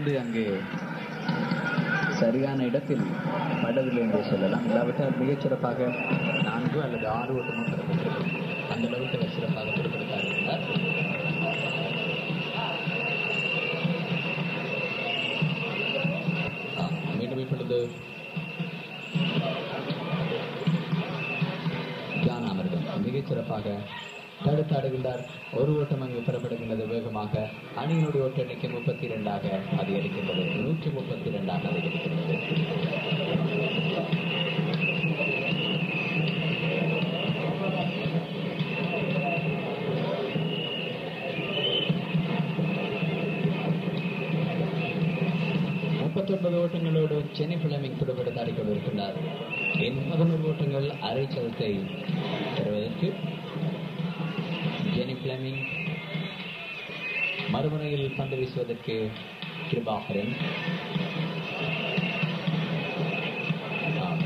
பந்து அங்கே சரியான இடத்தில் படவில்லை என்று சொல்லலாம் இல்லாவிட்டால் மிகச்சிறப்பாக நான்கு அல்லது ஆறு ஓட்டமும் பெறப்பட்டிருக்கும் அந்த அளவுக்கு அவர் சிறப்பாக பொறுப்பெடுத்தார் இருந்தார் ஆ, மீண்டும் இப்பொழுது ஜான் அமிர்தம் மிகச்சிறப்பாக தடுத்தாடுகின்றார் ஒரு ஓட்டம் அங்கு பெறப்படுகின்றது வேகமாக அணியினுடைய ஓட்ட எண்ணிக்கை முப்பத்தி இரண்டாக அதிகரிக்கின்றது நூற்றி முப்பத்தி இரண்டாக அதிகரிக்கின்றது முப்பத்தொன்பது ஓட்டங்களோடு சென்னை பிளமிங் துடுப்படுத்த ஆடிக்கொண்டிருக்கின்றார் என் பதினோரு ஓட்டங்கள் அரை சதத்தை பெறுவதற்கு ஜெனி பிளமிங் மறுமுனையில் பந்து வீசுவதற்கு கிருபாகரன் ஆம்.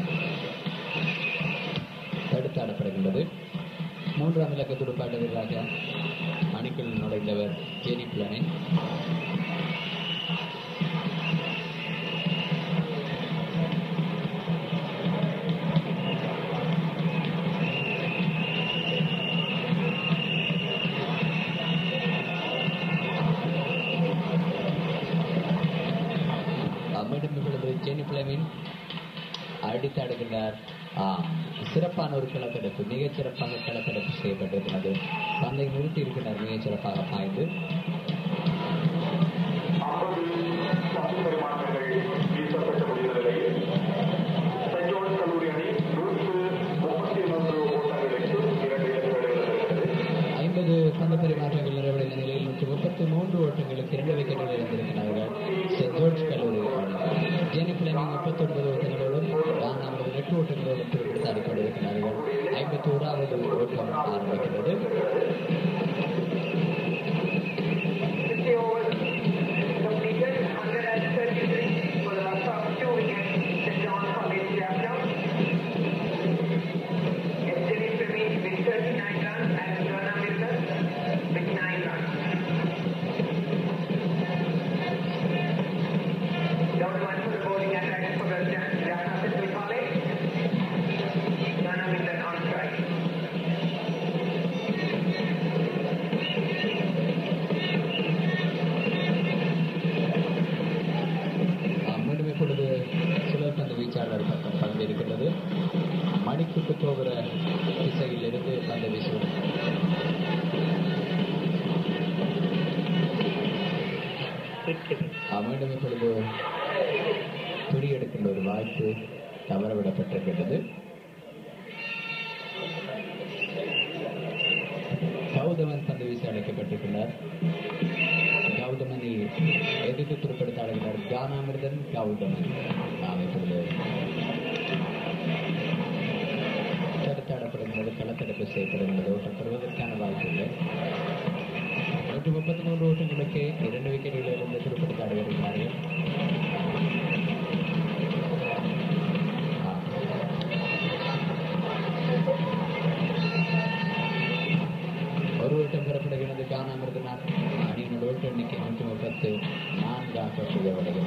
தடுத்து ஆடப்படுகின்றது மூன்றாம் இலக்க துடுப்பாட்ட வீரராக அணிக்குள் நுழைந்தவர் ஜெனி பிளமிங் மீண்டும் இப்பொழுது ஜெனி பிளமின் அடித்தாடுகின்றார் ஆம், சிறப்பான ஒரு களத்தடுப்பு மிகச் சிறப்பாக களத்தடுப்பு செய்யப்பட்டிருக்கிறது பந்தை நிறுத்தி இருக்கின்றார் மிகச் சிறப்பாக பாய்ந்து ஐம்பது பத்து பரிமாற்றங்கள் வீசப்பட்ட முடிந்த நிலையில் சென்ட் ஜான்ஸ் கல்லூரி அணி நூற்று முப்பத்தி மூன்று ஓட்டங்களுக்கு இரண்டு இலக்குகளை இழந்திருக்கிறது ஐம்பது பந்து பரிமாற்றங்கள் நிறைவடைந்த நிலையில் நூற்றி முப்பத்தி மூன்று ஓட்டங்களுக்கு இரண்டு விக்கெட்டுகள் இழந்திருக்கிறார்கள் சென்ட் ஜோர்ஜ் கல்லூரி அணி ஜெனி பிளமிங் முப்பத்தி ஒன்பது ஓட்டங்களோடும் நான்காவது எட்டு ஓட்டங்களோடும் குறிப்பிட்டு ஆடிக்கொண்டிருக்கிறார்கள் ஐம்பத்தி ஓராவது ஓட்டம் ஆரம்பிக்கிறது 50 overs completed, 133 for the loss of two wickets. St. John's College Jaffna. SJV Premier with 39 runs and Joanna Milton with 9 runs. Down one for the bowling attack for the Ja- Jaffna Central College. Joanna Milton on strike. மீண்டும் இப்பொழுது சுழல் பந்து வீச்சாளர் பக்கம் பந்து இருக்கின்றது மணிக்குக்கு போகிற திசையில் இருந்து பந்து வீசுவது ஆ, மீண்டும் இப்பொழுது துடி எடுக்கின்ற ஒரு வாய்ப்பு தவறவிடப்பட்டிருக்கின்றது கௌதமன் பந்து வீசி அழைக்கப்பட்டிருக்கிறார் கௌதமனை எதிர்த்து துருப்படுத்த ஆடுகிறார் கானாமிர்தன் கௌதமன் நாம் இப்பொழுது தடுத்தாடப்படுகிறது களத்தடுப்பு செய்யப்படுகிறது ஓட்டம் பெறுவதற்கான வாய்ப்பு இல்லை நூற்றி முப்பத்தி மூன்று ஓட்டங்களுக்கு இரண்டு விக்கெட்டுகளில் இருந்து துருப்படுத்த ஆடி வருகிறார்கள் ஆ. ஒரு ஓட்டம் பெறப்படுகிறது காணாமிருந்தனார் அணியினோட ஓட்ட எண்ணிக்கை நூற்றி முப்பத்து நான்காக புகழ்வடைகிறது